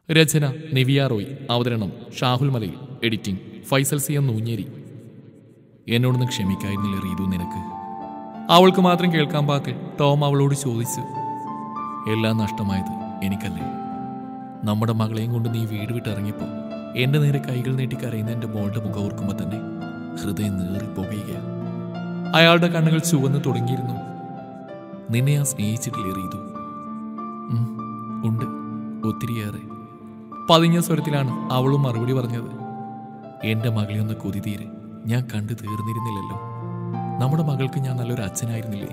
രചന Nivea Roy അവതരണം Shahul Malayil editing Faisal C M Noonjeri എന്നോടൊന്ന് ക്ഷമിക്കായിരുന്നില്ല റീതു നിനക്ക് അവൾക്ക് മാത്രം കേൾക്കാൻ പാത്തിൽ ടോം അവളോട് ചോദിച്ചു എല്ലാം നഷ്ടമായത് എനിക്കല്ലേ നമ്മുടെ മകളെയും കൊണ്ട് നീ വീട് വിട്ടിറങ്ങിയപ്പോൾ എന്റെ നേരെ കൈകൾ നീട്ടി കരയുന്ന എന്റെ മോളുടെ മുഖം ഓർക്കുമ്പോൾ തന്നെ ഹൃദയം നേറി പുകയുകയാണ് അയാളുടെ കണ്ണുകൾ ചുവന്ന് തുടങ്ങിയിരുന്നു നിന്നെ ഞാൻ സ്നേഹിച്ചിട്ടില്ലേ റീതു ഉം, ഉണ്ട് ഒത്തിരിയേറെ പതിഞ്ഞ സ്വരത്തിലാണ് അവളും മറുപടി പറഞ്ഞത് എന്റെ മകളെ ഒന്ന് കൊതി തീരെ ഞാൻ കണ്ടു തീർന്നിരുന്നില്ലല്ലോ നമ്മുടെ മകൾക്ക് ഞാൻ നല്ലൊരു അച്ഛനായിരുന്നില്ലേ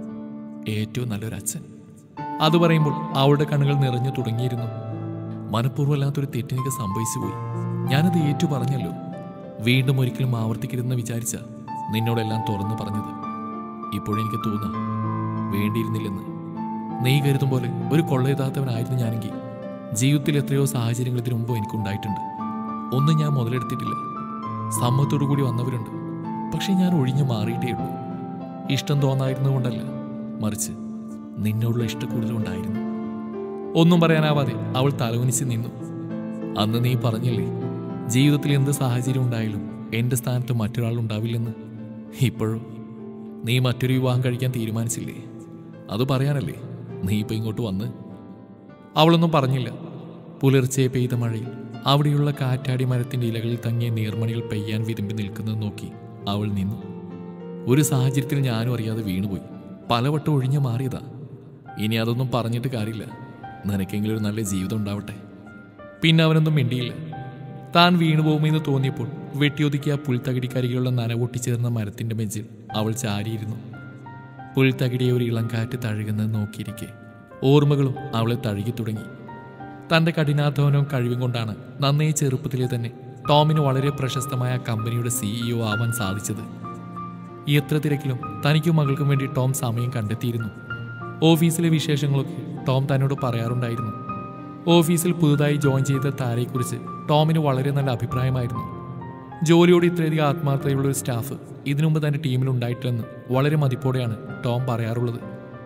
ഏറ്റവും നല്ലൊരു അച്ഛൻ അത് പറയുമ്പോൾ അവളുടെ കണ്ണുകൾ നിറഞ്ഞു തുടങ്ങിയിരുന്നു മനഃപൂർവ്വമല്ലാത്തൊരു തെറ്റെനിക്ക് സംഭവിച്ചു പോയി ഞാനത് ഏറ്റു പറഞ്ഞല്ലോ വീണ്ടും ഒരിക്കലും ആവർത്തിക്കരുതെന്ന് വിചാരിച്ച നിന്നോടെല്ലാം തുറന്നു പറഞ്ഞത് ഇപ്പോഴെനിക്ക് തോന്നാം വേണ്ടിയിരുന്നില്ലെന്ന് നീ കരുതും പോലെ ഒരു കൊള്ളയെത്താത്തവനായിരുന്നു ഞാനെങ്കിൽ ജീവിതത്തിൽ എത്രയോ സാഹചര്യങ്ങൾ ഇതിനു മുമ്പ് എനിക്കുണ്ടായിട്ടുണ്ട് ഒന്നും ഞാൻ മുതലെടുത്തിട്ടില്ല സമ്മതത്തോടു കൂടി വന്നവരുണ്ട് പക്ഷെ ഞാൻ ഒഴിഞ്ഞു മാറിയിട്ടേ ഉള്ളൂ ഇഷ്ടം തോന്നായിരുന്നുകൊണ്ടല്ല മറിച്ച് നിന്നോടുള്ള ഇഷ്ടക്കൂടുതലുണ്ടായിരുന്നു ഒന്നും പറയാനാവാതെ അവൾ തലവനിച്ച് നിന്നു അന്ന് നീ പറഞ്ഞില്ലേ ജീവിതത്തിൽ എന്ത് സാഹചര്യം ഉണ്ടായാലും എൻ്റെ സ്ഥാനത്ത് മറ്റൊരാൾ ഉണ്ടാവില്ലെന്ന് ഇപ്പോഴോ നീ മറ്റൊരു വിവാഹം കഴിക്കാൻ തീരുമാനിച്ചില്ലേ അത് പറയാനല്ലേ നീ ഇപ്പൊ ഇങ്ങോട്ട് വന്ന് അവളൊന്നും പറഞ്ഞില്ല പുലർച്ചെ പെയ്ത മഴയിൽ അവിടെയുള്ള കാറ്റാടി മരത്തിന്റെ ഇലകളിൽ തങ്ങിയ നീർമണികൾ പെയ്യാൻ വിരുമ്പി നിൽക്കുന്നത് നോക്കി അവൾ നിന്നു ഒരു സാഹചര്യത്തിൽ ഞാനും അറിയാതെ വീണുപോയി പലവട്ടം ഒഴിഞ്ഞു മാറിയതാ ഇനി അതൊന്നും പറഞ്ഞിട്ട് കാര്യമില്ല നിനക്കെങ്കിലും ഒരു നല്ല ജീവിതം ഉണ്ടാവട്ടെ പിന്നെ അവനൊന്നും മിണ്ടിയില്ല താൻ വീണുപോകുമെന്ന് തോന്നിയപ്പോൾ വെട്ടിയൊതുക്കിയ പുൽത്തകിടിക്കരികളുള്ള നനവൊട്ടിച്ചേർന്ന മരത്തിന്റെ മെഞ്ചിൽ അവൾ ചാരിയിരുന്നു പുൽത്തകിടിയെ ഒരു ഇളം കാറ്റ് തഴുകുന്നത് നോക്കിയിരിക്കെ ഓർമ്മകളും അവളെ തഴുകി തുടങ്ങി തന്റെ കഠിനാധ്വാനവും കഴിവും കൊണ്ടാണ് നന്നേ ചെറുപ്പത്തിലെ തന്നെ ടോമിന് വളരെ പ്രശസ്തമായ കമ്പനിയുടെ സിഇഒ ആവാൻ സാധിച്ചത് എത്ര തിരക്കിലും തനിക്കും മകൾക്കും വേണ്ടി ടോം സമയം കണ്ടെത്തിയിരുന്നു ഓഫീസിലെ വിശേഷങ്ങളൊക്കെ ടോം തന്നോട് പറയാറുണ്ടായിരുന്നു ഓഫീസിൽ പുതുതായി ജോയിൻ ചെയ്ത താരയെക്കുറിച്ച് ടോമിന് വളരെ നല്ല അഭിപ്രായമായിരുന്നു ജോലിയോട് ഇത്രയധികം ആത്മാർത്ഥതയുള്ള ഒരു സ്റ്റാഫ് ഇതിനുമുമ്പ് തന്റെ ടീമിൽ ഉണ്ടായിട്ടില്ലെന്ന് വളരെ മതിപ്പോടെയാണ് ടോം പറയാറുള്ളത്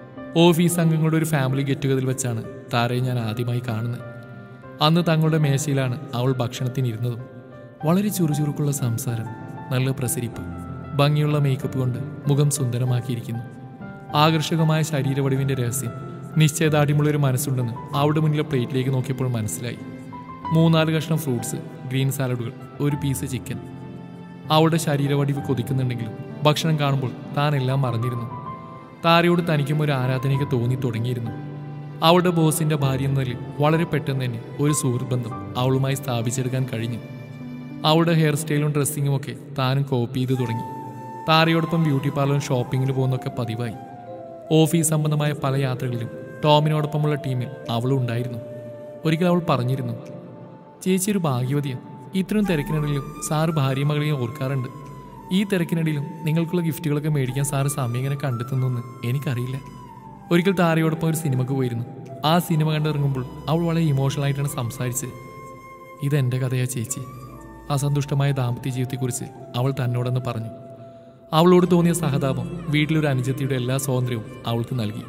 ഓഫീസ് അംഗങ്ങളുടെ ഒരു ഫാമിലി ഗെറ്റ് ടുഗതിൽ വെച്ചാണ് താരയെ ഞാൻ ആദ്യമായി കാണുന്നത് അന്ന് തങ്ങളുടെ മേശയിലാണ് അവൾ ഭക്ഷണത്തിനിരുന്നതും വളരെ ചുറുചുറുക്കുള്ള സംസാരം നല്ല പ്രസരിപ്പ് ഭംഗിയുള്ള മേക്കപ്പ് കൊണ്ട് മുഖം സുന്ദരമാക്കിയിരിക്കുന്നു ആകർഷകമായ ശരീരവടിവിന്റെ രഹസ്യം നിശ്ചയദാർഢ്യമുള്ള ഒരു മനസ്സുണ്ടെന്ന് അവളുടെ മുന്നിലെ പ്ലേറ്റിലേക്ക് നോക്കിയപ്പോൾ മനസ്സിലായി മൂന്നാല് കഷ്ണം ഫ്രൂട്ട്സ് ഗ്രീൻ സാലഡുകൾ ഒരു പീസ് ചിക്കൻ അവളുടെ ശരീരവടിവ് കൊതിക്കുന്നുണ്ടെങ്കിലും ഭക്ഷണം കാണുമ്പോൾ താൻ എല്ലാം മറന്നിരുന്നു താരയോട് തനിക്കും ഒരു ആരാധനയൊക്കെ തോന്നി തുടങ്ങിയിരുന്നു അവളുടെ ബോസിന്റെ ഭാര്യ എന്ന നിലയിൽ വളരെ പെട്ടെന്ന് തന്നെ ഒരു സുഹൃത്ത് ബന്ധം അവളുമായി സ്ഥാപിച്ചെടുക്കാൻ കഴിഞ്ഞു അവളുടെ ഹെയർ സ്റ്റൈലും ഡ്രസ്സിങ്ങും ഒക്കെ താനും കോപ്പി ചെയ്ത് തുടങ്ങി താരയോടൊപ്പം ബ്യൂട്ടി പാർലറും ഷോപ്പിങ്ങിന് പോകുന്നൊക്കെ പതിവായി ഓഫീസ് സംബന്ധമായ പല യാത്രകളിലും ടോമിനോടൊപ്പമുള്ള ടീമിൽ അവളും ഉണ്ടായിരുന്നു ഒരിക്കൽ അവൾ പറഞ്ഞിരുന്നു ചേച്ചി ഒരു ഭാഗ്യവതിയാണ് ഇത്രയും തിരക്കിനിടയിലും സാറ് ഭാര്യ മകളെയും ഓർക്കാറുണ്ട് ഈ തിരക്കിനിടയിലും നിങ്ങൾക്കുള്ള ഗിഫ്റ്റുകളൊക്കെ മേടിക്കാൻ സാറ് സമയം എങ്ങനെ കണ്ടെത്തുന്നെന്ന് എനിക്കറിയില്ല ഒരിക്കൽ താരയോടൊപ്പം ഒരു സിനിമക്ക് പോയിരുന്നു ആ സിനിമ കണ്ടിറങ്ങുമ്പോൾ അവൾ വളരെ ഇമോഷണൽ ആയിട്ടാണ് സംസാരിച്ചത് ഇതെന്റെ കഥയാ ചേച്ചി അസന്തുഷ്ടമായ ദാമ്പത്യ ജീവിതത്തെക്കുറിച്ച് അവൾ തന്നോടെന്ന് പറഞ്ഞു അവളോട് തോന്നിയ സഹതാപം വീട്ടിലൊരു അനുജത്തിയുടെ എല്ലാ സ്വാതന്ത്ര്യവും അവൾക്ക് നൽകി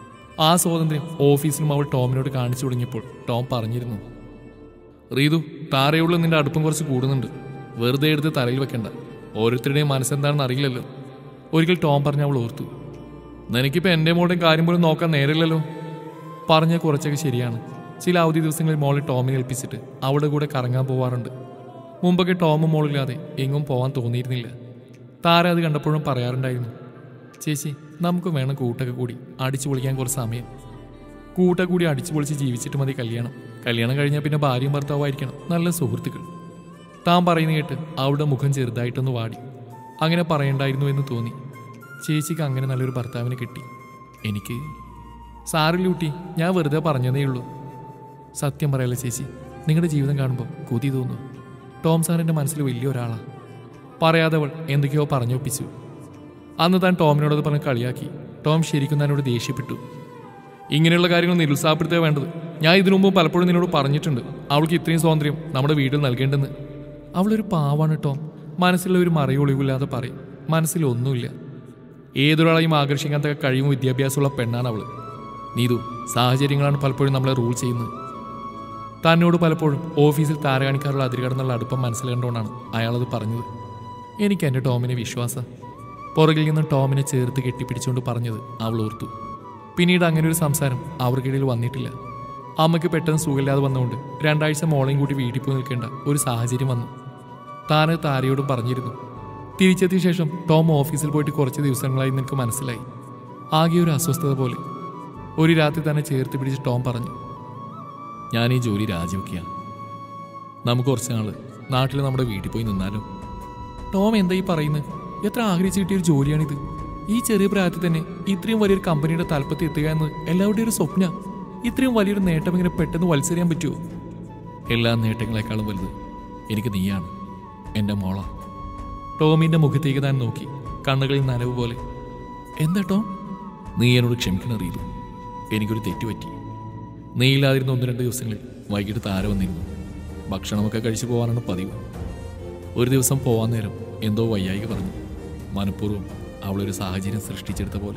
ആ സ്വാതന്ത്ര്യം ഓഫീസിലും അവൾ ടോമിനോട് കാണിച്ചു തുടങ്ങിയപ്പോൾ ടോം പറഞ്ഞിരുന്നു റീതു താരയുള്ള നിന്റെ അടുപ്പം കുറച്ച് കൂടുന്നുണ്ട് വെറുതെ എടുത്ത് തലയിൽ വെക്കണ്ട ഓരോരുത്തരുടെയും മനസ്സെന്താണെന്ന് അറിയില്ലല്ലോ ഒരിക്കൽ ടോം പറഞ്ഞ അവൾ ഓർത്തു നിനക്കിപ്പോൾ എൻ്റെ മോളുടെ കാര്യം പോലും നോക്കാൻ നേരില്ലല്ലോ പറഞ്ഞ കുറച്ചൊക്കെ ശരിയാണ് ചില അവധി ദിവസങ്ങളിൽ മോളെ ടോമിനെ ഏൽപ്പിച്ചിട്ട് അവളുടെ കൂടെ കറങ്ങാൻ പോവാറുണ്ട് മുമ്പൊക്കെ ടോമും മോളില്ലാതെ എങ്ങും പോവാൻ തോന്നിയിരുന്നില്ല താര അത് കണ്ടപ്പോഴും പറയാറുണ്ടായിരുന്നു ചേച്ചി നമുക്ക് വേണം കൂട്ടൊക്കെ കൂടി അടിച്ചു പൊളിക്കാൻ കുറച്ച് സമയം കൂട്ട കൂടി അടിച്ചു പൊളിച്ച് ജീവിച്ചിട്ട് മതി കല്യാണം കല്യാണം കഴിഞ്ഞാൽ പിന്നെ ഭാര്യയും ഭർത്താവായിരിക്കണം നല്ല സുഹൃത്തുക്കൾ താൻ പറയുന്ന കേട്ട് അവളുടെ മുഖം ചെറുതായിട്ടൊന്ന് വാടി അങ്ങനെ പറയണ്ടായിരുന്നു എന്ന് തോന്നി ചേച്ചിക്ക് അങ്ങനെ നല്ലൊരു ഭർത്താവിനെ കിട്ടി എനിക്ക് സാറില്ല കുട്ടി ഞാൻ വെറുതെ പറഞ്ഞതേ ഉള്ളൂ സത്യം പറയല്ല ചേച്ചി നിങ്ങളുടെ ജീവിതം കാണുമ്പോൾ കൊതി തോന്നുന്നു ടോം സാറിൻ്റെ മനസ്സിൽ വലിയ ഒരാളാണ് പറയാതെ അവൾ എന്തൊക്കെയോ പറഞ്ഞൊപ്പിച്ചു അന്ന് താൻ ടോമിനോടത് പറഞ്ഞ് കളിയാക്കി ടോം ശരിക്കും തന്നോട് ദേഷ്യപ്പെട്ടു ഇങ്ങനെയുള്ള കാര്യങ്ങൾ നിരുത്സാഹപ്പെടുത്തുക വേണ്ടത് ഞാൻ ഇതിനു മുമ്പ് പലപ്പോഴും നിന്നോട് പറഞ്ഞിട്ടുണ്ട് അവൾക്ക് ഇത്രയും സ്വാതന്ത്ര്യം നമ്മുടെ വീട്ടിൽ നൽകേണ്ടെന്ന് അവളൊരു പാവാണ് ടോം മനസ്സിലുള്ള ഒരു മറയൊളിവില്ലാതെ പറയും മനസ്സിൽ ഒന്നുമില്ല ഏതൊരാളെയും ആകർഷിക്കാൻ കഴിവും വിദ്യാഭ്യാസമുള്ള പെണ്ണാണ് അവള് നീതു സാഹചര്യങ്ങളാണ് പലപ്പോഴും നമ്മളെ റൂൾ ചെയ്യുന്നത് തന്നോട് പലപ്പോഴും ഓഫീസിൽ താരകാണിക്കാറുള്ള അതിരുകടന്നുള്ള അടുപ്പം മനസ്സിലാകൊണ്ടാണ് അയാളത് പറഞ്ഞത് എനിക്ക് എൻ്റെ ടോമിനെ വിശ്വാസം പുറകിൽ നിന്ന് ടോമിനെ ചേർത്ത് കെട്ടിപ്പിടിച്ചുകൊണ്ട് പറഞ്ഞത് അവൾ ഓർത്തു പിന്നീട് അങ്ങനെ ഒരു സംസാരം അവർക്കിടയിൽ വന്നിട്ടില്ല അമ്മയ്ക്ക് പെട്ടെന്ന് സുഖമില്ലാതെ വന്നുകൊണ്ട് രണ്ടാഴ്ച മോളെയും കൂടി വീട്ടിൽ പോയി നിൽക്കേണ്ട ഒരു സാഹചര്യം വന്നു താന് താരയോടും പറഞ്ഞിരുന്നു തിരിച്ചെത്തിയ ശേഷം ടോം ഓഫീസിൽ പോയിട്ട് കുറച്ച് ദിവസങ്ങളായി നിനക്ക് മനസ്സിലായി ആകെ ഒരു അസ്വസ്ഥത പോലെ ഒരു രാത്രി തന്നെ ചേർത്ത് പിടിച്ച് ടോം പറഞ്ഞു ഞാൻ ഈ ജോലി രാജിവെക്കുകയാണ് നമുക്ക് കുറച്ച് നാള് നാട്ടിൽ നമ്മുടെ വീട്ടിൽ പോയി നിന്നാലോ ടോം എന്താ ഈ പറയുന്നത് എത്ര ആഗ്രഹിച്ച് കിട്ടിയ ഒരു ജോലിയാണിത് ഈ ചെറിയ പ്രായത്തിൽ തന്നെ ഇത്രയും വലിയൊരു കമ്പനിയുടെ തലപ്പത്ത് എത്തുക എന്ന് എല്ലാവരുടെയും ഒരു സ്വപ്ന ഇത്രയും വലിയൊരു നേട്ടം ഇങ്ങനെ പെട്ടെന്ന് വലിച്ചെറിയാൻ പറ്റുമോ എല്ലാ നേട്ടങ്ങളെക്കാളും വലുത് എനിക്ക് നീയാണ് എൻ്റെ മോള ടോമിൻ്റെ മുഖത്തേക്ക് താൻ നോക്കി കണ്ണുകളിൽ നനവ് പോലെ എന്താ ടോം നീ എന്നോട് ക്ഷമിക്കണം അറിയില്ല എനിക്കൊരു തെറ്റ് പറ്റി നീ ഇല്ലാതിരുന്ന ഒന്ന് രണ്ട് ദിവസങ്ങളിൽ വൈകിട്ട് താര വന്നിരുന്നു ഭക്ഷണമൊക്കെ കഴിച്ചു പോകാനാണ് പതിവ് ഒരു ദിവസം പോവാൻ നേരം എന്തോ വയ്യായിക പറഞ്ഞു മനഃപൂർവ്വം അവളൊരു സാഹചര്യം സൃഷ്ടിച്ചെടുത്ത പോലെ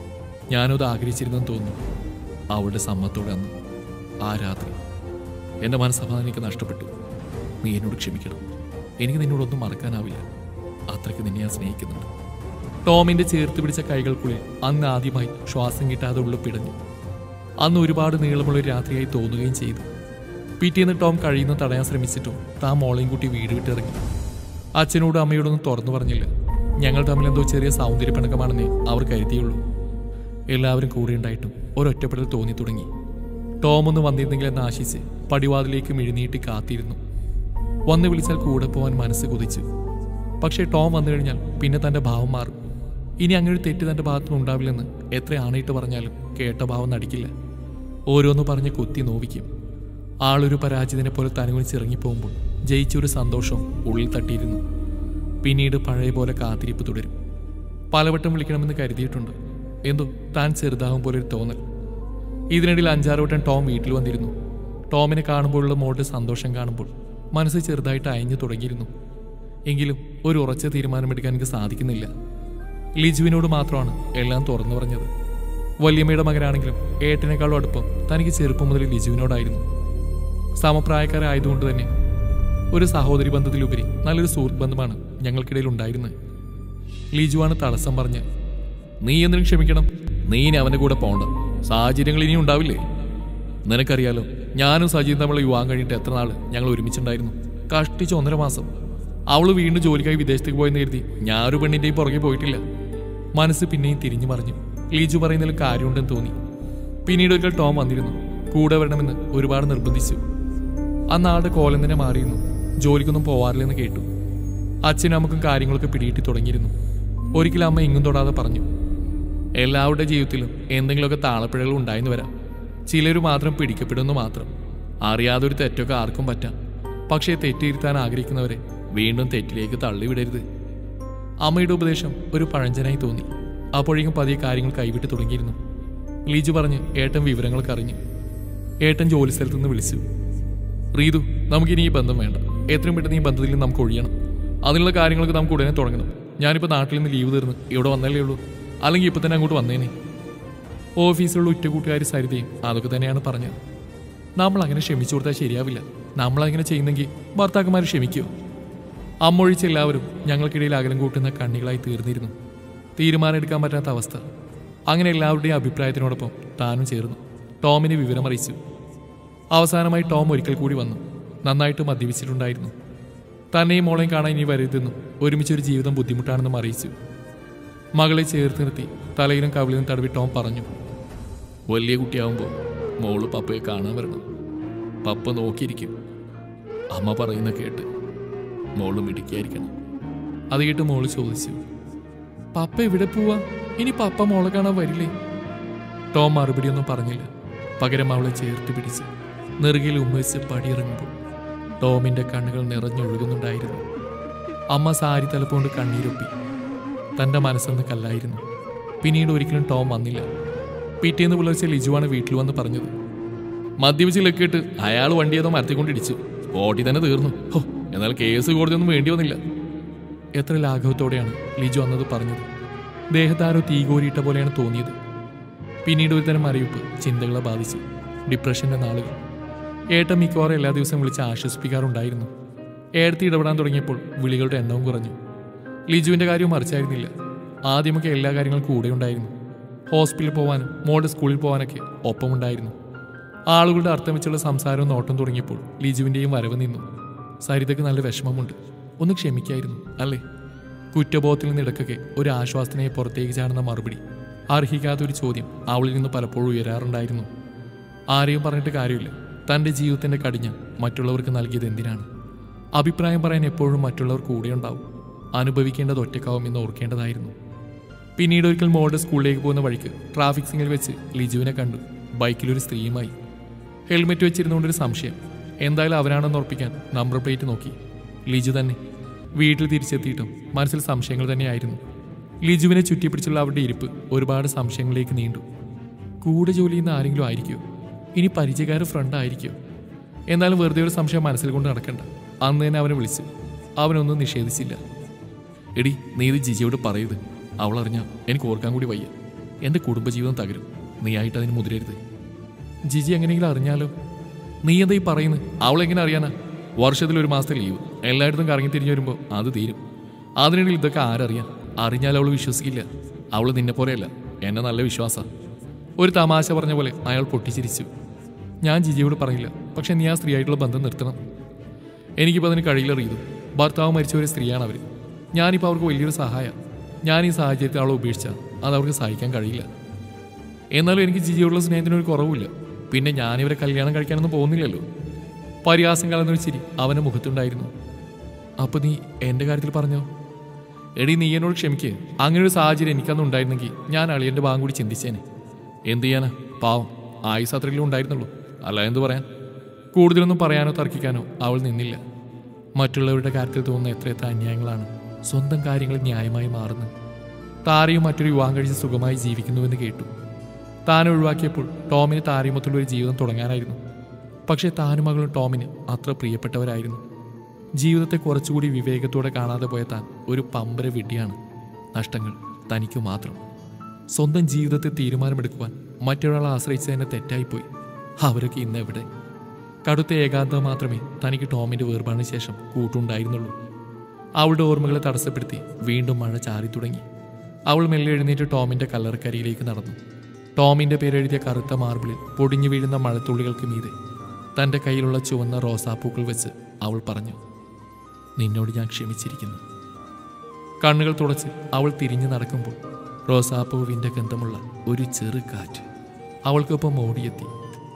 ഞാനത് ആഗ്രഹിച്ചിരുന്നെന്ന് തോന്നുന്നു അവളുടെ സമ്മതത്തോടെ അന്ന് ആ രാത്രി എൻ്റെ മനസ്സമാധാനം എനിക്ക് നഷ്ടപ്പെട്ടു നീ എന്നോട് ക്ഷമിക്കണം എനിക്ക് നിന്നോടൊന്നും മറക്കാനാവില്ല അത്രയ്ക്ക് നിന്നെ ഞാൻ സ്നേഹിക്കുന്നുണ്ട് ടോമിന്റെ ചേർത്ത് പിടിച്ച കൈകൾക്കുള്ളിൽ അന്ന് ആദ്യമായി ശ്വാസം കിട്ടാതെ ഉള്ളു പിടഞ്ഞു അന്ന് ഒരുപാട് നീളമുള്ള ഒരു രാത്രിയായി തോന്നുകയും ചെയ്തു പിറ്റേന്ന് ടോം കഴിയുന്ന തടയാൻ ശ്രമിച്ചിട്ടും താൻ മോളെയും കൂട്ടി വീട് വിട്ടിറങ്ങി അച്ഛനോടും അമ്മയോടൊന്നും തുറന്നു പറഞ്ഞില്ല ഞങ്ങൾ തമ്മിൽ എന്തോ ചെറിയ സൗന്ദര്യപ്പിണക്കമാണെന്നേ അവർ കരുതിയുള്ളൂ എല്ലാവരും കൂടെ ഉണ്ടായിട്ടും ഒരൊറ്റപ്പെടൽ തോന്നി തുടങ്ങി ടോം ഒന്ന് വന്നിരുന്നെങ്കിൽ എന്ന് ആശിച്ച് പടിവാതിലേക്ക് മിഴുനീട്ടി കാത്തിരുന്നു വന്ന് വിളിച്ചാൽ കൂടെ പോവാൻ മനസ്സ് കൊതിച്ചു പക്ഷേ ടോം വന്നു കഴിഞ്ഞാൽ പിന്നെ തന്റെ ഭാവം മാറും ഇനി അങ്ങനെ ഒരു തെറ്റ് തന്റെ ഭാഗത്തുനിന്ന് ഉണ്ടാവില്ലെന്ന് എത്ര ആണയിട്ട് പറഞ്ഞാലും കേട്ട ഭാവം നടിക്കില്ല ഓരോന്ന് പറഞ്ഞ് കുത്തി നോവിക്കും ആളൊരു പരാജിതനെ പോലെ തനുവിനിച്ചിറങ്ങിപ്പോകുമ്പോൾ ജയിച്ചൊരു സന്തോഷം ഉള്ളിൽ തട്ടിയിരുന്നു പിന്നീട് പഴയ പോലെ കാത്തിരിപ്പ് തുടരും പലവട്ടം വിളിക്കണമെന്ന് കരുതിയിട്ടുണ്ട് എന്തോ താൻ ചെറുതാകും പോലെ ഒരു തോന്നൽ ഇതിനിടയിൽ അഞ്ചാറ് വട്ടം ടോം വീട്ടിൽ വന്നിരുന്നു ടോമിനെ കാണുമ്പോഴുള്ള മോളുടെ സന്തോഷം കാണുമ്പോൾ മനസ്സ് ചെറുതായിട്ട് അയഞ്ഞു തുടങ്ങിയിരുന്നു എങ്കിലും ഒരു ഉറച്ച തീരുമാനമെടുക്കാൻ എനിക്ക് സാധിക്കുന്നില്ല ലിജുവിനോട് മാത്രമാണ് എല്ലാം തുറന്നു പറഞ്ഞത് വല്യമ്മയുടെ മകനാണെങ്കിലും ഏട്ടനേക്കാളും അടുപ്പം തനിക്ക് ചെറുപ്പം മുതൽ ലിജുവിനോടായിരുന്നു സമപ്രായക്കാരായതുകൊണ്ട് തന്നെ ഒരു സഹോദരി ബന്ധത്തിലുപരി നല്ലൊരു സുഹൃത്ത് ബന്ധമാണ് ഞങ്ങൾക്കിടയിൽ ഉണ്ടായിരുന്നത് ലിജുവാണ് തടസ്സം പറഞ്ഞ് നീ എന്തിനും ക്ഷമിക്കണം നീ ഇനി അവന്റെ കൂടെ പോണ്ട സാഹചര്യങ്ങൾ ഇനിയും ഉണ്ടാവില്ലേ നിനക്കറിയാലോ ഞാനും സജീവും തമ്മിൽ യുവാൻ കഴിഞ്ഞിട്ട് എത്ര നാൾ ഞങ്ങൾ ഒരുമിച്ചുണ്ടായിരുന്നു കഷ്ടിച്ച് ഒന്നര മാസം അവള് വീണ്ടും ജോലിക്കായി വിദേശത്തേക്ക് പോയെന്ന് കരുതി ഞാനൊരു പെണ്ണിന്റെയും പുറകെ പോയിട്ടില്ല മനസ്സ് പിന്നെയും തിരിഞ്ഞു പറഞ്ഞു ലീജു പറയുന്നതിൽ കാര്യമുണ്ടെന്ന് തോന്നി പിന്നീട് ഒരിക്കൽ ടോം വന്നിരുന്നു കൂടെ വരണമെന്ന് ഒരുപാട് നിർബന്ധിച്ചു അന്ന് ആളുടെ കോലം തന്നെ മാറിയിരുന്നു ജോലിക്കൊന്നും പോവാറില്ലെന്ന് കേട്ടു അച്ഛനും അമ്മക്കും കാര്യങ്ങളൊക്കെ പിടിയിട്ട് തുടങ്ങിയിരുന്നു ഒരിക്കലും അമ്മ ഇങ്ങും തൊടാതെ പറഞ്ഞു എല്ലാവരുടെ ജീവിതത്തിലും എന്തെങ്കിലുമൊക്കെ താളപ്പിഴകൾ ഉണ്ടായെന്ന് വരാം ചിലർ മാത്രം പിടിക്കപ്പെടുന്നു മാത്രം അറിയാതെ ഒരു തെറ്റൊക്കെ ആർക്കും പറ്റാം പക്ഷേ തെറ്റിയിരുത്താൻ ആഗ്രഹിക്കുന്നവരെ വീണ്ടും തെറ്റിലേക്ക് തള്ളിവിടരുത് അമ്മയുടെ ഉപദേശം ഒരു പഴഞ്ചനായി തോന്നി അപ്പോഴേക്കും പതിയെ കാര്യങ്ങൾ കൈവിട്ട് തുടങ്ങിയിരുന്നു ലീജു പറഞ്ഞ് ഏട്ടൻ വിവരങ്ങളൊക്കെ അറിഞ്ഞു ഏട്ടൻ ജോലി സ്ഥലത്ത് നിന്ന് വിളിച്ചു റീതു നമുക്കിനി ഈ ബന്ധം വേണ്ട എത്രയും പെട്ടെന്ന് ഈ ബന്ധത്തിൽ നിന്ന് നമുക്ക് ഒഴിയണം അതിനുള്ള കാര്യങ്ങളൊക്കെ നമുക്ക് ഉടനെ തുടങ്ങണം ഞാനിപ്പോൾ നാട്ടിൽ നിന്ന് ലീവ് തീർന്ന് ഇവിടെ വന്നല്ലേ ഉള്ളൂ അല്ലെങ്കിൽ ഇപ്പം തന്നെ അങ്ങോട്ട് വന്നേനെ ഓഫീസിലുള്ള ഉറ്റകൂട്ടുകാരി സരിതയും അതൊക്കെ തന്നെയാണ് പറഞ്ഞത് നമ്മൾ അങ്ങനെ ക്ഷമിച്ചു കൊടുത്താൽ ശരിയാവില്ല നമ്മൾ അങ്ങനെ ചെയ്യുന്നെങ്കിൽ ഭർത്താക്കന്മാർ ക്ഷമിക്കുമോ അമ്മൊഴിച്ച് എല്ലാവരും ഞങ്ങൾക്കിടയിൽ അകലം കൂട്ടുന്ന കണ്ണികളായി തീർന്നിരുന്നു തീരുമാനമെടുക്കാൻ പറ്റാത്ത അവസ്ഥ അങ്ങനെ എല്ലാവരുടെയും അഭിപ്രായത്തിനോടൊപ്പം താനും ചേർന്നു ടോമിനെ വിവരം അറിയിച്ചു അവസാനമായി ടോം ഒരിക്കൽ കൂടി വന്നു നന്നായിട്ട് മദ്യപിച്ചിട്ടുണ്ടായിരുന്നു തന്നെയും മോളെയും കാണാൻ ഇനി വരരുതെന്നും ഒരുമിച്ചൊരു ജീവിതം ബുദ്ധിമുട്ടാണെന്നും അറിയിച്ചു മകളെ ചേർത്ത് നിർത്തി തലയിലും കവിളിലും തടവി ടോം പറഞ്ഞു വലിയ കുട്ടിയാവുമ്പോൾ മോള് പപ്പയെ കാണാൻ വരണം പപ്പ നോക്കിയിരിക്കും അമ്മ പറയുന്ന കേട്ട് മോള് മിടിക്കായിരിക്കണം അത് കേട്ട് മോള് ചോദിച്ചു പപ്പ എവിടെ പോവാ ഇനി പപ്പ മോളെ കാണാൻ വരില്ലേ ടോം മറുപടിയൊന്നും പറഞ്ഞില്ല പകരം അവളെ ചേർത്ത് പിടിച്ച് നെറുകിൽ ഉമ്മവെച്ച് പടിയിറങ്ങുമ്പോൾ ടോമിന്റെ കണ്ണുകൾ നിറഞ്ഞൊഴുകുന്നുണ്ടായിരുന്നു അമ്മ സാരി തലപ്പോണ്ട് കണ്ണീരൊപ്പി തന്റെ മനസ്സെന്ന് കല്ലായിരുന്നു പിന്നീട് ഒരിക്കലും ടോം വന്നില്ല പിറ്റേന്ന് പുലർച്ചെ ലിജുവാണ് വീട്ടിൽ വന്ന് പറഞ്ഞത് മദ്യപിച്ച് ലക്കിയിട്ട് അയാൾ വണ്ടി ഏതോ മരത്തിക്കൊണ്ടിടിച്ചു സ്പോട്ടിൽ തന്നെ തീർന്നു ഹോ എന്നാൽ കേസ് കോടതിയൊന്നും വേണ്ടി വന്നില്ല എത്ര ലാഘവത്തോടെയാണ് ലിജു അന്നത് പറഞ്ഞത് ദേഹത്താരോ തീ കോരിയിട്ട പോലെയാണ് തോന്നിയത് പിന്നീട് ഒരു തരം അറിയിപ്പ് ചിന്തകളെ ബാധിച്ചു ഡിപ്രഷന്റെ നാളുകൾ ഏട്ടൻ മിക്കവാറും എല്ലാ ദിവസവും വിളിച്ച് ആശ്വസിപ്പിക്കാറുണ്ടായിരുന്നു ഏടത്തി ഇടപെടാൻ തുടങ്ങിയപ്പോൾ വിളികളുടെ എണ്ണവും കുറഞ്ഞു ലിജുവിൻ്റെ കാര്യവും മറിച്ചായിരുന്നില്ല ആദ്യമൊക്കെ എല്ലാ കാര്യങ്ങളും കൂടെ ഉണ്ടായിരുന്നു ഹോസ്പിറ്റലിൽ പോകാനും മോളുടെ സ്കൂളിൽ പോകാനൊക്കെ ഒപ്പമുണ്ടായിരുന്നു ആളുകളുടെ അർത്ഥം വെച്ചുള്ള സംസാരവും നോട്ടം തുടങ്ങിയപ്പോൾ ലിജുവിൻ്റെയും വരവ് നിന്നു സരിതയ്ക്ക് നല്ല വിഷമമുണ്ട് ഒന്ന് ക്ഷമിക്കായിരുന്നു അല്ലേ കുറ്റബോധത്തിൽ നിന്ന് ഇടക്കൊക്കെ ഒരു ആശ്വാസത്തിനെ പുറത്തേക്ക് ചാടുന്ന മറുപടി അർഹിക്കാത്ത ഒരു ചോദ്യം അവളിൽ നിന്ന് പലപ്പോഴും ഉയരാറുണ്ടായിരുന്നു ആരെയും പറഞ്ഞിട്ട് കാര്യമില്ല തൻ്റെ ജീവിതത്തിൻ്റെ കടിഞ്ഞ മറ്റുള്ളവർക്ക് നൽകിയത് എന്തിനാണ് അഭിപ്രായം പറയാൻ എപ്പോഴും മറ്റുള്ളവർ കൂടെയുണ്ടാവും അനുഭവിക്കേണ്ടത് ഒറ്റക്കാവും എന്ന് ഓർക്കേണ്ടതായിരുന്നു പിന്നീട് ഒരിക്കൽ മോളുടെ സ്കൂളിലേക്ക് പോകുന്ന വഴിക്ക് ട്രാഫിക് സിഗ്നൽ വെച്ച് ലിജുവിനെ കണ്ടു ബൈക്കിലൊരു സ്ത്രീയുമായി ഹെൽമെറ്റ് വെച്ചിരുന്നുകൊണ്ടൊരു സംശയം എന്തായാലും അവരാണെന്ന് ഉറപ്പിക്കാൻ നമ്പർ പ്ലേറ്റ് നോക്കി ലിജു തന്നെ വീട്ടിൽ തിരിച്ചെത്തിയിട്ടും മനസ്സിൽ സംശയങ്ങൾ തന്നെയായിരുന്നു ലിജുവിനെ ചുറ്റിപ്പിടിച്ചുള്ള അവരുടെ ഇരിപ്പ് ഒരുപാട് സംശയങ്ങളിലേക്ക് നീണ്ടു കൂടെ ജോലി ചെയ്യുന്ന ആരെങ്കിലും ആയിരിക്കുമോ ഇനി പരിചയക്കാർ ഫ്രണ്ട് ആയിരിക്കുമോ എന്നാലും വെറുതെ ഒരു സംശയം മനസ്സിൽ കൊണ്ട് നടക്കണ്ട അന്ന് തന്നെ അവനെ വിളിച്ചു അവനൊന്നും നിഷേധിച്ചില്ല എടി നീ ഇത് ജിജിയോട് പറയരുത് അവൾ അറിഞ്ഞാൽ എനിക്ക് ഓർക്കാൻ കൂടി വയ്യ എൻ്റെ കുടുംബജീവിതം തകരും നീ ആയിട്ട് അതിന് മുതിരരുത് ജിജി എങ്ങനെയെങ്കിലും അറിഞ്ഞാലോ നീ എന്താ ഈ പറയുന്നത് അവളെങ്ങനെ അറിയാനാ വർഷത്തിൽ ഒരു മാസത്തെ ലീവ് എല്ലായിടത്തും കറങ്ങി തിരിഞ്ഞു വരുമ്പോൾ അത് തീരും അതിനിടയിൽ ഇതൊക്കെ ആരറിയാം അറിഞ്ഞാൽ അവൾ വിശ്വസിക്കില്ല അവൾ നിന്നെ പോലെയല്ല എന്നെ നല്ല വിശ്വാസ ഒരു തമാശ പറഞ്ഞ പോലെ അയാൾ പൊട്ടിച്ചിരിച്ചു ഞാൻ ജിജിയോട് പറയില്ല പക്ഷെ നീ ആ സ്ത്രീയായിട്ടുള്ള ബന്ധം നിർത്തണം എനിക്കിപ്പോൾ അതിന് കഴിയില്ല റീതു ഭർത്താവ് മരിച്ച ഒരു സ്ത്രീയാണ് അവർ ഞാനിപ്പോൾ അവർക്ക് വലിയൊരു സഹായം ഞാൻ ഈ സാഹചര്യത്തിൽ അവളെ ഉപേക്ഷിച്ചാൽ അത് അവർക്ക് സഹിക്കാൻ കഴിയില്ല എന്നാലും എനിക്ക് ജിജിയോടുള്ള സ്നേഹത്തിനൊരു കുറവില്ല പിന്നെ ഞാനിവരെ കല്യാണം കഴിക്കാനൊന്നും പോകുന്നില്ലല്ലോ പരിഹാസം കലർന്നൊരു ചിരി അവൻ്റെ മുഖത്തുണ്ടായിരുന്നു അപ്പോൾ നീ എൻ്റെ കാര്യത്തിൽ പറഞ്ഞോ എടി നീ എന്നോട് ക്ഷമിക്ക് അങ്ങനെ ഒരു സാഹചര്യം എനിക്കന്ന് ഉണ്ടായിരുന്നെങ്കിൽ ഞാൻ അളിയൻ്റെ ഭാഗം കൂടി ചിന്തിച്ചേനെ എന്ത് ചെയ്യാനാ പാവം ആയുസ് അത്രയിലും ഉണ്ടായിരുന്നുള്ളൂ അല്ല എന്ത് പറയാൻ കൂടുതലൊന്നും പറയാനോ തർക്കിക്കാനോ അവൾ നിന്നില്ല മറ്റുള്ളവരുടെ കാര്യത്തിൽ തോന്നുന്ന എത്രയെത്ര അന്യായങ്ങളാണ് സ്വന്തം കാര്യങ്ങൾ ന്യായമായി മാറുന്നത് താരയും മറ്റൊരു വിവാഹം കഴിച്ച് സുഖമായി ജീവിക്കുന്നുവെന്ന് കേട്ടു താൻ ഒഴിവാക്കിയപ്പോൾ ടോമിന് താരയുമൊത്തുള്ള ഒരു ജീവിതം തുടങ്ങാനായിരുന്നു പക്ഷേ താനും മകളും ടോമിന് അത്ര പ്രിയപ്പെട്ടവരായിരുന്നു ജീവിതത്തെ കുറച്ചുകൂടി വിവേകത്തോടെ കാണാതെ പോയ താൻ ഒരു പമ്പര വിഡ്ഢിയാണ് നഷ്ടങ്ങൾ തനിക്കു മാത്രം സ്വന്തം ജീവിതത്തെ തീരുമാനമെടുക്കുവാൻ മറ്റൊരാളെ ആശ്രയിച്ചതിനെ തെറ്റായിപ്പോയി അവരൊക്കെ ഇന്ന് എവിടെ കടുത്ത ഏകാന്തത മാത്രമേ തനിക്ക് ടോമിന്റെ വേർപാടിന് ശേഷം കൂട്ടുണ്ടായിരുന്നുള്ളൂ അവളുടെ ഓർമ്മകളെ തടസ്സപ്പെടുത്തി വീണ്ടും മഴ ചാറി തുടങ്ങി അവൾ മെല്ലെ എഴുന്നേറ്റ് ടോമിന്റെ കല്ലറക്കരിയിലേക്ക് നടന്നു ടോമിന്റെ പേരെഴുതിയ കറുത്ത മാർബിളിൽ പൊടിഞ്ഞു വീഴുന്ന മഴത്തുള്ളികൾക്ക് മീതെ തന്റെ കയ്യിലുള്ള ചുവന്ന റോസാപ്പൂക്കൾ വെച്ച് അവൾ പറഞ്ഞു നിന്നോട് ഞാൻ ക്ഷമിച്ചിരിക്കുന്നു കണ്ണുകൾ തുടച്ച് അവൾ തിരിഞ്ഞു നടക്കുമ്പോൾ റോസാപ്പൂവിൻ്റെ ഗന്ധമുള്ള ഒരു ചെറു കാറ്റ് അവൾക്കൊപ്പം ഓടിയെത്തി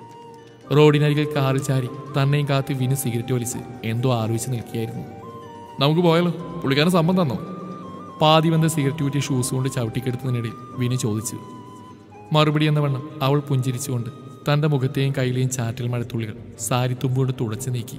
റോഡിനരികിൽ കാറിൽ ചാരി തന്നെയും കാത്തി വിനു സിഗരറ്റ് വലിച്ച് എന്തോ ആലോചിച്ച് നിൽക്കുകയായിരുന്നു നമുക്ക് പോയാലോ പുള്ളിക്കാരൻ സമ്മതം തന്നോ പാതി വന്ന സിഗരറ്റ് ഊറ്റി ഷൂസ് കൊണ്ട് ചവിട്ടിക്കെടുത്തതിനിടയിൽ വിനു ചോദിച്ചു മറുപടി എന്ന വണ്ണം അവൾ പുഞ്ചിരിച്ചുകൊണ്ട് തൻ്റെ മുഖത്തെയും കയ്യിലെയും ചാറ്റൽ മഴത്തുള്ളികൾ സാരി തുമ്പോട് തുടച്ചു നീക്കി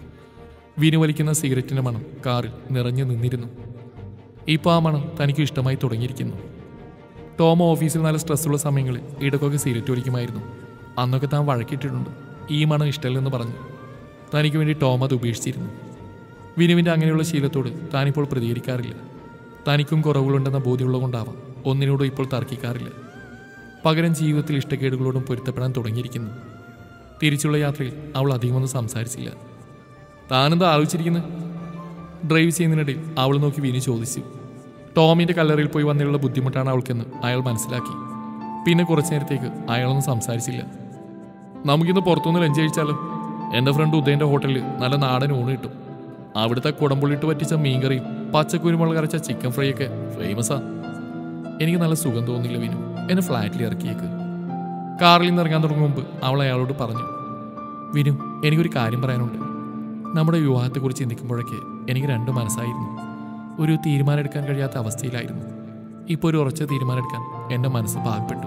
വിനു വലിക്കുന്ന സിഗരറ്റിന്റെ മണം കാറിൽ നിറഞ്ഞു നിന്നിരുന്നു ഇപ്പോൾ ആ മണം തനിക്ക് ഇഷ്ടമായി തുടങ്ങിയിരിക്കുന്നു ടോം ഓഫീസിൽ നല്ല സ്ട്രെസ്സുള്ള സമയങ്ങളിൽ ഇടയ്ക്കൊക്കെ സിഗരറ്റ് വലിക്കുമായിരുന്നു അന്നൊക്കെ താൻ വഴക്കിട്ടിട്ടുണ്ട് ഈ മണം ഇഷ്ടമല്ലെന്ന് പറഞ്ഞു തനിക്ക് വേണ്ടി ടോം അത് ഉപേക്ഷിച്ചിരുന്നു വിനുവിൻ്റെ അങ്ങനെയുള്ള ശീലത്തോട് താനിപ്പോൾ പ്രതികരിക്കാറില്ല തനിക്കും കുറവുകളുണ്ടെന്ന ബോധ്യമുള്ളതുകൊണ്ടാവാം ഒന്നിനോടും ഇപ്പോൾ തർക്കിക്കാറില്ല പകരം ജീവിതത്തിൽ ഇഷ്ടക്കേടുകളോടും പൊരുത്തപ്പെടാൻ തുടങ്ങിയിരിക്കുന്നു തിരിച്ചുള്ള യാത്രയിൽ അവൾ അധികമൊന്നും സംസാരിച്ചില്ല താനെന്താ ആലോചിച്ചിരിക്കുന്നത് ഡ്രൈവ് ചെയ്യുന്നതിനിടയിൽ അവൾ നോക്കി വിനി ചോദിച്ചു ടോമിന്റെ കല്ലറയിൽ പോയി വന്നിട്ടുള്ള ബുദ്ധിമുട്ടാണ് അവൾക്കെന്ന് അയാൾ മനസ്സിലാക്കി പിന്നെ കുറച്ചു നേരത്തേക്ക് അയാളൊന്നും സംസാരിച്ചില്ല നമുക്കിന്ന് പുറത്തുനിന്ന് ലഞ്ച് കഴിച്ചാലോ എൻ്റെ ഫ്രണ്ട് ഉദയൻ്റെ ഹോട്ടലിൽ നല്ല നാടൻ ഊണ് കിട്ടും അവിടുത്തെ കുടംപുള്ളിട്ട് പറ്റിച്ച മീൻകറിയും പച്ചക്കുരുമുളക് അരച്ച ചിക്കൻ ഫ്രൈ ഒക്കെ ഫേമസാ എനിക്ക് നല്ല സുഖം തോന്നില്ല വിനു എന്നെ ഫ്ലാറ്റിൽ ഇറക്കിയേക്ക് കാറിൽ നിന്ന് ഇറങ്ങാൻ തുടങ്ങും മുമ്പ് അവൾ അയാളോട് പറഞ്ഞു വിനു എനിക്കൊരു കാര്യം പറയാനുണ്ട് നമ്മുടെ വിവാഹത്തെക്കുറിച്ച് ചിന്തിക്കുമ്പോഴൊക്കെ എനിക്ക് രണ്ട് മനസ്സായിരുന്നു ഒരു തീരുമാനം എടുക്കാൻ കഴിയാത്ത അവസ്ഥയിലായിരുന്നു ഇപ്പോൾ ഒരു ഉറച്ച തീരുമാനം എടുക്കാൻ എൻ്റെ മനസ്സ് പാകപ്പെട്ടു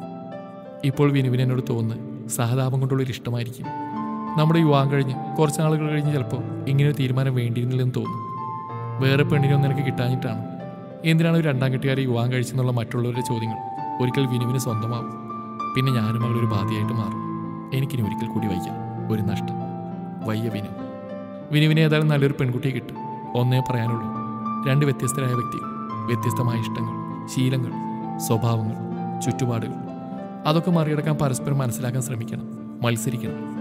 ഇപ്പോൾ വിനുവിന് എന്നോട് തോന്നുന്നത് സഹതാപം കൊണ്ടുള്ളൊരു ഇഷ്ടമായിരിക്കും നമ്മുടെ വിവാഹം കഴിഞ്ഞ് കുറച്ച് നാളുകൾ കഴിഞ്ഞ് ചിലപ്പോൾ ഇങ്ങനെ ഒരു തീരുമാനം വേണ്ടിയിരുന്നില്ലെന്ന് തോന്നും വേറെ പെണ്ണിനൊന്നും എനിക്ക് കിട്ടാഞ്ഞിട്ടാണ് എന്തിനാണ് ഒരു രണ്ടാം കെട്ടുകാരെ വിവാഹം കഴിച്ചെന്നുള്ള മറ്റുള്ളവരുടെ ചോദ്യങ്ങൾ ഒരിക്കൽ വിനുവിന് സ്വന്തമാവും പിന്നെ ഞാനും മകളൊരു ബാധയായിട്ട് മാറും എനിക്കിനി ഒരിക്കൽ കൂടി വയ്യ ഒരു നഷ്ടം വയ്യ വിനു വിനുവിന് ഏതായാലും നല്ലൊരു പെൺകുട്ടിയെ കിട്ടും ഒന്നേ പറയാനുള്ളൂ രണ്ട് വ്യത്യസ്തരായ വ്യക്തികൾ വ്യത്യസ്തമായ ഇഷ്ടങ്ങൾ ശീലങ്ങൾ സ്വഭാവങ്ങൾ ചുറ്റുപാടുകൾ അതൊക്കെ മറികടക്കാൻ പരസ്പരം മനസ്സിലാക്കാൻ ശ്രമിക്കണം മത്സരിക്കണം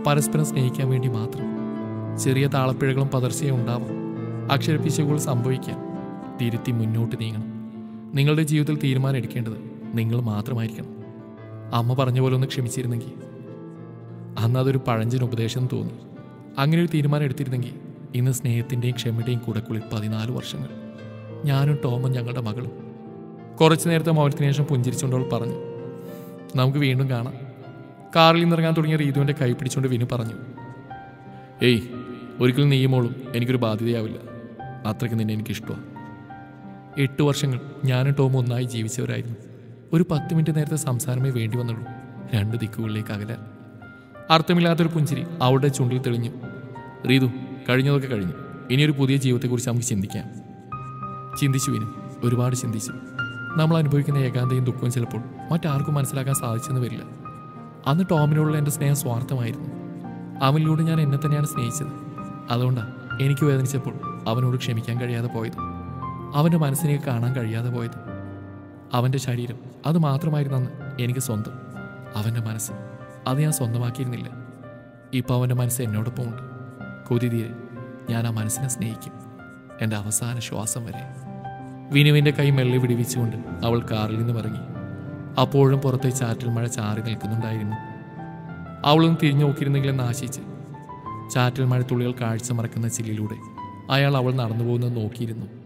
പരസ്പരം സ്നേഹിക്കാൻ വേണ്ടി മാത്രം ചെറിയ താളപ്പിഴകളും പതർച്ചയും ഉണ്ടാവാം അക്ഷരപ്പിശകുകൾ സംഭവിക്കാം തിരുത്തി മുന്നോട്ട് നീങ്ങണം നിങ്ങളുടെ ജീവിതത്തിൽ തീരുമാനം എടുക്കേണ്ടത് നിങ്ങൾ മാത്രമായിരിക്കണം അമ്മ പറഞ്ഞ പോലെ ഒന്ന് ക്ഷമിച്ചിരുന്നെങ്കിൽ അന്ന് അതൊരു പഴഞ്ചൻ ഉപദേശം തോന്നി അങ്ങനെ ഒരു തീരുമാനം എടുത്തിരുന്നെങ്കിൽ ഇന്ന് സ്നേഹത്തിൻ്റെയും ക്ഷമയുടെയും കൂടക്കുള്ളിൽ പതിനാല് വർഷങ്ങൾ ഞാനും ടോമും ഞങ്ങളുടെ മകളും കുറച്ചു നേരത്തെ മൗനത്തിന് ശേഷം പുഞ്ചിരിച്ചുകൊണ്ട് അവൾ പറഞ്ഞു നമുക്ക് വീണ്ടും കാണാം കാറിൽ നിന്നിറങ്ങാൻ തുടങ്ങിയ റീതുവിൻ്റെ കൈ പിടിച്ചുകൊണ്ട് വിനു പറഞ്ഞു ഏയ് ഒരിക്കലും നീയുമോളും എനിക്കൊരു ബാധ്യതയാവില്ല അത്രയ്ക്ക് നിന്നെ എനിക്കിഷ്ടമാണ് എട്ട് വർഷങ്ങൾ ഞാനും ടോമും ഒന്നായി ജീവിച്ചവരായിരുന്നു ഒരു പത്ത് മിനിറ്റ് നേരത്തെ സംസാരമേ വേണ്ടി വന്നുള്ളൂ രണ്ട് ദിക്കുകളിലേക്ക് അകലാൻ അർത്ഥമില്ലാത്തൊരു പുഞ്ചിരി അവളുടെ ചുണ്ടിൽ തെളിഞ്ഞു റീതു കഴിഞ്ഞതൊക്കെ കഴിഞ്ഞു ഇനിയൊരു പുതിയ ജീവിതത്തെക്കുറിച്ച് നമുക്ക് ചിന്തിക്കാം ചിന്തിച്ചു വിനും ഒരുപാട് ചിന്തിച്ചു നമ്മൾ അനുഭവിക്കുന്ന ഏകാന്തയും ദുഃഖവും ചിലപ്പോൾ മറ്റാർക്കും മനസ്സിലാക്കാൻ സാധിച്ചെന്ന് വരില്ല അന്ന് ടോമിനോടുള്ള എൻ്റെ സ്നേഹം സ്വാർത്ഥമായിരുന്നു അവനിലൂടെ ഞാൻ എന്നെ തന്നെയാണ് സ്നേഹിച്ചത് അതുകൊണ്ടാണ് എനിക്ക് വേദനിച്ചപ്പോൾ അവനോട് ക്ഷമിക്കാൻ കഴിയാതെ പോയത് അവൻ്റെ മനസ്സിനെ കാണാൻ കഴിയാതെ പോയത് അവൻ്റെ ശരീരം അത് മാത്രമായിരുന്നു അന്ന് എനിക്ക് സ്വന്തം അവൻ്റെ മനസ്സ് അത് ഞാൻ സ്വന്തമാക്കിയിരുന്നില്ല ഇപ്പോൾ അവൻ്റെ മനസ്സ് എന്നോടൊപ്പം ഉണ്ട് കൊതി തീരെ ഞാൻ ആ മനസ്സിനെ സ്നേഹിക്കും എൻ്റെ അവസാന ശ്വാസം വരെ വിനുവിൻ്റെ കൈ മെല്ലെ വിടിവിച്ചുകൊണ്ട് അവൾ കാറിൽ നിന്നും ഇറങ്ങി അപ്പോഴും പുറത്തെ ചാറ്റൽ മഴ ചാറി നിൽക്കുന്നുണ്ടായിരുന്നു അവളൊന്ന് തിരിഞ്ഞു നോക്കിയിരുന്നെങ്കിലെന്ന് ആശിച്ച് ചാറ്റൽ മഴ തുള്ളികൾ കാഴ്ച മറക്കുന്ന ചില്ലിലൂടെ അയാൾ അവൾ നടന്നു പോകുന്നത് നോക്കിയിരുന്നു